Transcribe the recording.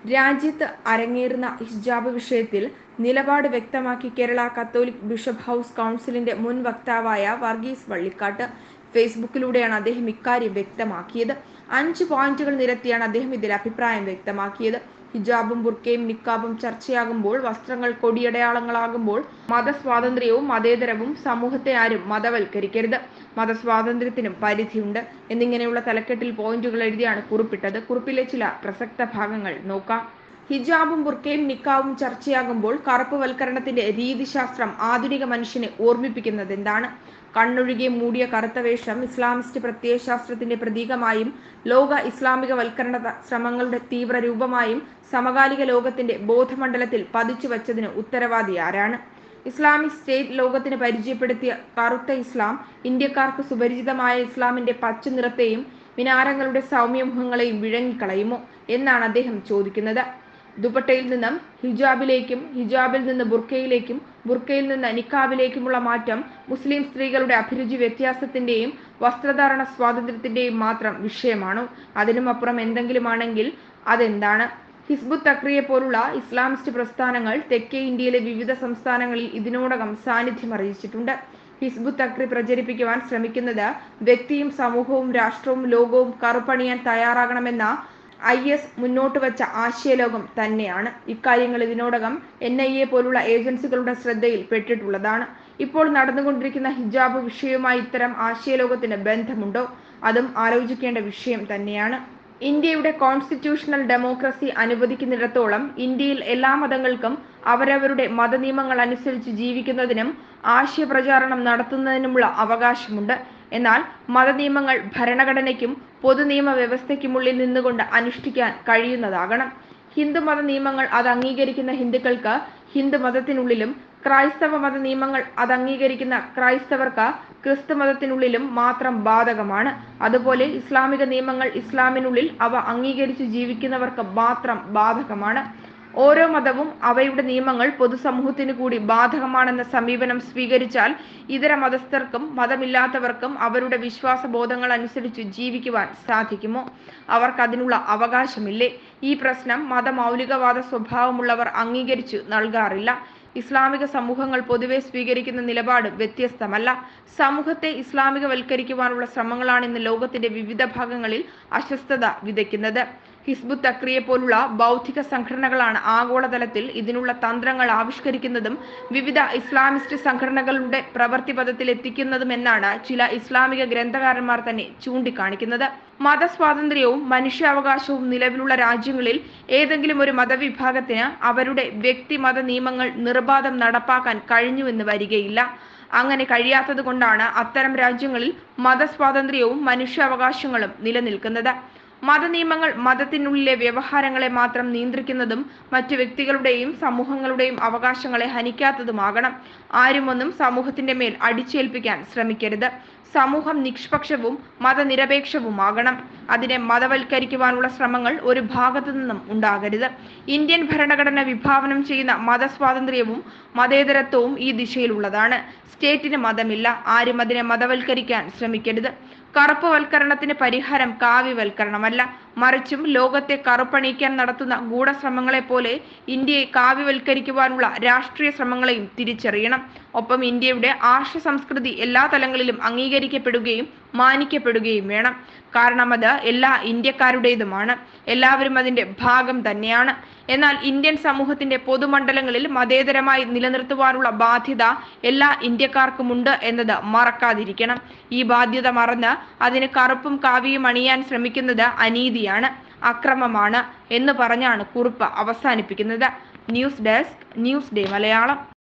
രാജ്യത്ത് അരങ്ങേറുന്ന ഹിജാബ് വിഷയത്തിൽ നിലപാട് വ്യക്തമാക്കി കേരള കത്തോലിക് ബിഷപ്പ് ഹൗസ് കൗൺസിലിന്റെ മുൻ വക്താവായ വർഗീസ് വള്ളിക്കാട്ട് ഫേസ്ബുക്കിലൂടെയാണ് അദ്ദേഹം ഇക്കാര്യം വ്യക്തമാക്കിയത് അഞ്ച് പോയിന്റുകൾ നിരത്തിയാണ് അദ്ദേഹം ഇതിൽ അഭിപ്രായം വ്യക്തമാക്കിയത് ഹിജാബും ബുർക്കയും നിക്കാബും ചർച്ചയാകുമ്പോൾ വസ്ത്രങ്ങൾ കൊടിയടയാളങ്ങളാകുമ്പോൾ മതസ്വാതന്ത്ര്യവും മതേതരവും സമൂഹത്തെ ആരും മതവൽക്കരിക്കരുത് മതസ്വാതന്ത്ര്യത്തിനും പരിധിയുണ്ട് എന്നിങ്ങനെയുള്ള തലക്കെട്ടിൽ പോയിന്റുകൾ എഴുതിയാണ് കുറിപ്പിട്ടത് കുറിപ്പിലെ ചില പ്രസക്ത ഭാഗങ്ങൾ നോക്കാം ഹിജാബും ബുർക്കയും നിക്കാവും ചർച്ചയാകുമ്പോൾ കറുപ്പുവൽക്കരണത്തിന്റെ രീതിശാസ്ത്രം ആധുനിക മനുഷ്യനെ ഓർമ്മിപ്പിക്കുന്നത് എന്താണ് കണ്ണൊഴുകിയ മൂടിയ കറുത്ത വേഷം ഇസ്ലാമിസ്റ്റ് പ്രത്യയശാസ്ത്രത്തിന്റെ പ്രതീകമായും ലോക ഇസ്ലാമിക വൽക്കരണ ശ്രമങ്ങളുടെ തീവ്ര രൂപമായും സമകാലിക ലോകത്തിന്റെ ബോധമണ്ഡലത്തിൽ പതിച്ചു വച്ചതിന് ഉത്തരവാദി ആരാണ് ഇസ്ലാമിക് സ്റ്റേറ്റ് ലോകത്തിന് പരിചയപ്പെടുത്തിയ കറുത്ത ഇസ്ലാം ഇന്ത്യക്കാർക്ക് സുപരിചിതമായ ഇസ്ലാമിന്റെ പച്ച നിറത്തെയും മിനാരങ്ങളുടെ സൗമ്യമുഖങ്ങളെയും വിഴങ്ങിക്കളയുമോ എന്നാണ് അദ്ദേഹം ചോദിക്കുന്നത് ദുപ്പട്ടയിൽ നിന്നും ഹിജാബിലേക്കും ഹിജാബിൽ നിന്ന് ബുർക്കയിലേക്കും ബുർക്കയിൽ നിന്ന് നിക്കാബിലേക്കുമുള്ള മാറ്റം മുസ്ലിം സ്ത്രീകളുടെ അഭിരുചി വ്യത്യാസത്തിന്റെയും വസ്ത്രധാരണ സ്വാതന്ത്ര്യത്തിന്റെയും മാത്രം വിഷയമാണോ അതിനുമപ്പുറം എന്തെങ്കിലുമാണെങ്കിൽ അതെന്താണ് ഹിസ്ബുത്ത് തക്രിയെ പോലുള്ള ഇസ്ലാമിസ്റ്റ് പ്രസ്ഥാനങ്ങൾ തെക്കേ ഇന്ത്യയിലെ വിവിധ സംസ്ഥാനങ്ങളിൽ ഇതിനോടകം സാന്നിധ്യം അറിയിച്ചിട്ടുണ്ട് ഹിസ്ബുത്ത് തക്രി പ്രചരിപ്പിക്കുവാൻ ശ്രമിക്കുന്നത് വ്യക്തിയും സമൂഹവും രാഷ്ട്രവും ലോകവും കറുപ്പണിയാൻ തയ്യാറാകണമെന്ന ഐ എസ് മുന്നോട്ട് വെച്ച ആശയലോകം തന്നെയാണ് ഇക്കാര്യങ്ങൾ ഇതിനോടകം എൻ ഐ എ പോലുള്ള ഏജൻസികളുടെ ശ്രദ്ധയിൽ പെട്ടിട്ടുള്ളതാണ് ഇപ്പോൾ നടന്നുകൊണ്ടിരിക്കുന്ന ഹിജാബ് വിഷയവുമായി ഇത്തരം ആശയലോകത്തിന് ബന്ധമുണ്ടോ അതും ആലോചിക്കേണ്ട വിഷയം തന്നെയാണ് ഇന്ത്യയുടെ കോൺസ്റ്റിറ്റ്യൂഷണൽ ഡെമോക്രസി അനുവദിക്കുന്നിടത്തോളം ഇന്ത്യയിൽ എല്ലാ മതങ്ങൾക്കും അവരവരുടെ മതനിയമങ്ങൾ അനുസരിച്ച് ജീവിക്കുന്നതിനും ആശയപ്രചാരണം നടത്തുന്നതിനുമുള്ള അവകാശമുണ്ട് എന്നാൽ മതനിയമങ്ങൾ ഭരണഘടനയ്ക്കും പൊതുനിയമ വ്യവസ്ഥയ്ക്കുമുള്ളിൽ നിന്നുകൊണ്ട് അനുഷ്ഠിക്കാൻ കഴിയുന്നതാകണം ഹിന്ദു മത നിയമങ്ങൾ അത് അംഗീകരിക്കുന്ന ഹിന്ദുക്കൾക്ക് ഹിന്ദു മതത്തിനുള്ളിലും ക്രൈസ്തവ മത നിയമങ്ങൾ അത് അംഗീകരിക്കുന്ന ക്രൈസ്തവർക്ക് ക്രിസ്തു മതത്തിനുള്ളിലും മാത്രം ബാധകമാണ് അതുപോലെ ഇസ്ലാമിക നിയമങ്ങൾ ഇസ്ലാമിനുള്ളിൽ അവ അംഗീകരിച്ച് ജീവിക്കുന്നവർക്ക് മാത്രം ബാധകമാണ് ഓരോ മതവും അവയുടെ നിയമങ്ങൾ പൊതുസമൂഹത്തിന് കൂടി ബാധകമാണെന്ന സമീപനം സ്വീകരിച്ചാൽ ഇതര മതസ്ഥർക്കും മതമില്ലാത്തവർക്കും അവരുടെ വിശ്വാസ ബോധങ്ങൾ അനുസരിച്ച് ജീവിക്കുവാൻ സാധിക്കുമോ അവർക്ക് അതിനുള്ള അവകാശമില്ലേ ഈ പ്രശ്നം മതമൗലികവാദ സ്വഭാവമുള്ളവർ അംഗീകരിച്ചു നൽകാറില്ല ഇസ്ലാമിക സമൂഹങ്ങൾ പൊതുവെ സ്വീകരിക്കുന്ന നിലപാട് വ്യത്യസ്തമല്ല സമൂഹത്തെ ഇസ്ലാമികവൽക്കരിക്കുവാനുള്ള ശ്രമങ്ങളാണ് ഇന്ന് ലോകത്തിന്റെ വിവിധ ഭാഗങ്ങളിൽ അസ്വസ്ഥത വിതയ്ക്കുന്നത് ഹിസ്ബുത്ത് തക്രിയെ പോലുള്ള ബൗദ്ധിക സംഘടനകളാണ് ആഗോളതലത്തിൽ ഇതിനുള്ള തന്ത്രങ്ങൾ ആവിഷ്കരിക്കുന്നതും വിവിധ ഇസ്ലാമിസ്റ്റ് സംഘടനകളുടെ പ്രവൃത്തി പദത്തിൽ എത്തിക്കുന്നതും എന്നാണ് ചില ഇസ്ലാമിക ഗ്രന്ഥകാരന്മാർ തന്നെ ചൂണ്ടിക്കാണിക്കുന്നത് മതസ്വാതന്ത്ര്യവും മനുഷ്യാവകാശവും നിലവിലുള്ള രാജ്യങ്ങളിൽ ഏതെങ്കിലും ഒരു മതവിഭാഗത്തിന് അവരുടെ വ്യക്തിമത നിയമങ്ങൾ നിർബാധം നടപ്പാക്കാൻ കഴിഞ്ഞുവെന്ന് വരികയില്ല അങ്ങനെ കഴിയാത്തത് കൊണ്ടാണ് അത്തരം രാജ്യങ്ങളിൽ മതസ്വാതന്ത്ര്യവും മനുഷ്യാവകാശങ്ങളും നിലനിൽക്കുന്നത് മതനിയമങ്ങൾ മതത്തിനുള്ളിലെ വ്യവഹാരങ്ങളെ മാത്രം നിയന്ത്രിക്കുന്നതും മറ്റു വ്യക്തികളുടെയും സമൂഹങ്ങളുടെയും അവകാശങ്ങളെ ഹനിക്കാത്തതുമാകണം ആരുമൊന്നും സമൂഹത്തിന്റെ മേൽ അടിച്ചേൽപ്പിക്കാൻ ശ്രമിക്കരുത് സമൂഹം നിഷ്പക്ഷവും മതനിരപേക്ഷവുമാകണം അതിനെ മതവൽക്കരിക്കുവാനുള്ള ശ്രമങ്ങൾ ഒരു ഭാഗത്തു നിന്നും ഉണ്ടാകരുത് ഇന്ത്യൻ ഭരണഘടന വിഭാവനം ചെയ്യുന്ന മതസ്വാതന്ത്ര്യവും മതേതരത്വവും ഈ ദിശയിലുള്ളതാണ് സ്റ്റേറ്റിന് മതമില്ല ആരും അതിനെ മതവൽക്കരിക്കാൻ ശ്രമിക്കരുത് കറുപ്പുവൽക്കരണത്തിന് പരിഹാരം കാവ്യവൽക്കരണമല്ല മറിച്ചും ലോകത്തെ കറുപ്പണിയിക്കാൻ നടത്തുന്ന ഗൂഢശ്രമങ്ങളെ പോലെ ഇന്ത്യയെ കാവ്യവൽക്കരിക്കുവാനുള്ള രാഷ്ട്രീയ ശ്രമങ്ങളെയും തിരിച്ചറിയണം ഒപ്പം ഇന്ത്യയുടെ ആർഷ സംസ്കൃതി എല്ലാ തലങ്ങളിലും അംഗീകരിക്കപ്പെടുകയും മാനിക്കപ്പെടുകയും വേണം കാരണം അത് എല്ലാ ഇന്ത്യക്കാരുടേതുമാണ് എല്ലാവരും അതിന്റെ ഭാഗം തന്നെയാണ് എന്നാൽ ഇന്ത്യൻ സമൂഹത്തിന്റെ പൊതുമണ്ഡലങ്ങളിൽ മതേതരമായി നിലനിർത്തുവാനുള്ള ബാധ്യത എല്ലാ ഇന്ത്യക്കാർക്കുമുണ്ട് എന്നത് മറക്കാതിരിക്കണം ഈ ബാധ്യത മറന്ന് അതിന് കറുപ്പും കാവിയും അണിയാൻ ശ്രമിക്കുന്നത് അനീതിയാണ് അക്രമമാണ് എന്ന് പറഞ്ഞാണ് കുറിപ്പ് അവസാനിപ്പിക്കുന്നത് news desk news day Malayalam